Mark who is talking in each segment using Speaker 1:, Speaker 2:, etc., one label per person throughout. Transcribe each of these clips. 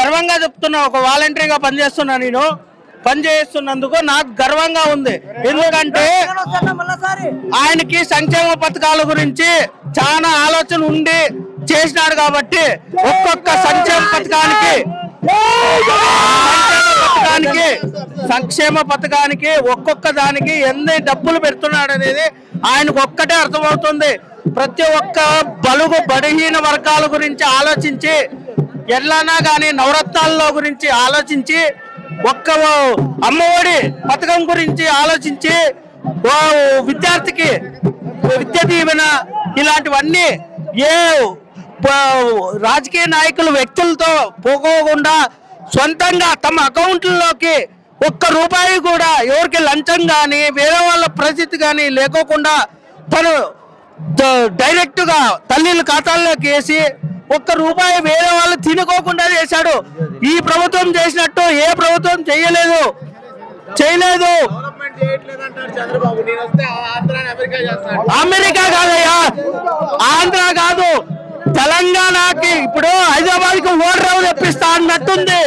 Speaker 1: గర్వంగా చెప్తున్నా ఒక వాలంటరీగా పనిచేస్తున్నా నేను పనిచేస్తున్నందుకు నాకు గర్వంగా ఉంది ఎందుకంటే ఆయనకి సంక్షేమ పథకాల గురించి చాలా ఆలోచన ఉండి చేసినాడు కాబట్టి ఒక్కొక్క సంక్షేమ పథకానికి సంక్షేమ పథకానికి సంక్షేమ పథకానికి ఒక్కొక్క దానికి ఎన్ని డబ్బులు పెడుతున్నాడు అనేది ఆయనకు ఒక్కటే అర్థమవుతుంది ప్రతి ఒక్క బలుగు బలహీన వర్గాల గురించి ఆలోచించి ఎట్లనా కానీ నవరత్నాల్లో గురించి ఆలోచించి ఒక్క అమ్మఒడి పథకం గురించి ఆలోచించి ఓ విద్యార్థికి విద్య దీవెన ఇలాంటివన్నీ ఏ ప- రాజకీయ నాయకులు వ్యక్తులతో పోకోకుండా సొంతంగా తమ అకౌంట్లలోకి ఒక్క రూపాయి కూడా ఎవరికి లంచం కానీ వేరే వాళ్ళ పరిస్థితి కానీ లేకోకుండా తను ద- డైరెక్ట్గా తల్లిల ఖాతాల్లోకి వేసి ఒక్క రూపాయి వేరే వాళ్ళు తినుకోకుండా చేశాడు ఈ ప్రభుత్వం చేసినట్టు ఏ ప్రభుత్వం చేయలేదు చేయలేదు
Speaker 2: డెవలప్మెంట్ చేయట్లేదు అంటారు చంద్రబాబు నేను వస్తే ఆంధ్రాని అమెరికా చేస్తాడు
Speaker 1: అమెరికా కాదయ్యా ఆంధ్ర కాదు తెలంగాణకి ఇప్పుడు హైదరాబాద్ కి ఓటర్ తెప్పిస్తా అన్నట్టుంది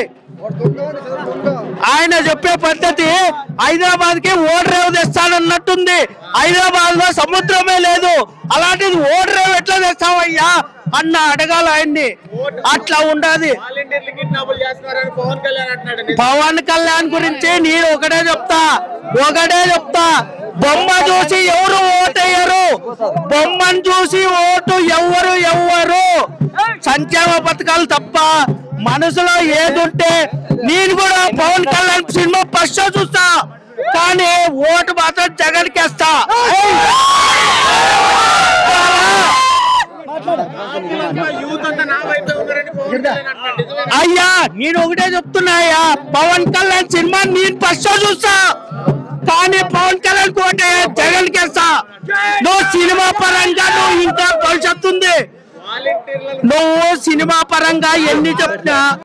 Speaker 1: ఆయన చెప్పే పద్ధతి హైదరాబాద్ కి ఓటర్ తెస్తానన్నట్టుంది హైదరాబాద్ లో సముద్రమే లేదు అలాంటిది ఓటర్ ఎట్లా తెస్తావయ్యా అన్న అడగాలి ఆయన్ని అట్లా ఉండదు
Speaker 2: వాలంటీర్లు కిడ్నాపులు చేస్తున్నారని పవన్ కళ్యాణ్ అంటున్నాడు
Speaker 1: పవన్ కళ్యాణ్ గురించి నేను ఒకటే చెప్తా ఒకటే చెప్తా బొమ్మ చూసి ఎవరు ఓటేయరు బొమ్మను చూసి ఓటు ఎవరు ఎవరు సంక్షేమ పథకాలు తప్ప మనసులో ఏదుంటే నేను కూడా Pawan Kalyan cinema first show చూస్తా కానీ ఓటు మాత్రం జగన్కి వేస్తా
Speaker 2: యూత్ అంతా నా వైపే ఉన్నారని పవన్ కళ్యాణ్ అంటున్నాడు నిజమేనా?
Speaker 1: అయ్యా నేను ఒకటే చెప్తున్నాయ్యా పవన్ కళ్యాణ్ సినిమా నేను ఫస్ట్ షో చూస్తా కానీ పవన్ కళ్యాణ్ కోటే జగన్ కేస్తా నువ్వు సినిమా పరంగా నువ్వు ఇంకా భవిష్యత్తు ఉంది
Speaker 2: వాలంటీర్లను
Speaker 1: నువ్వు సినిమా పరంగా ఎన్ని చెప్పినా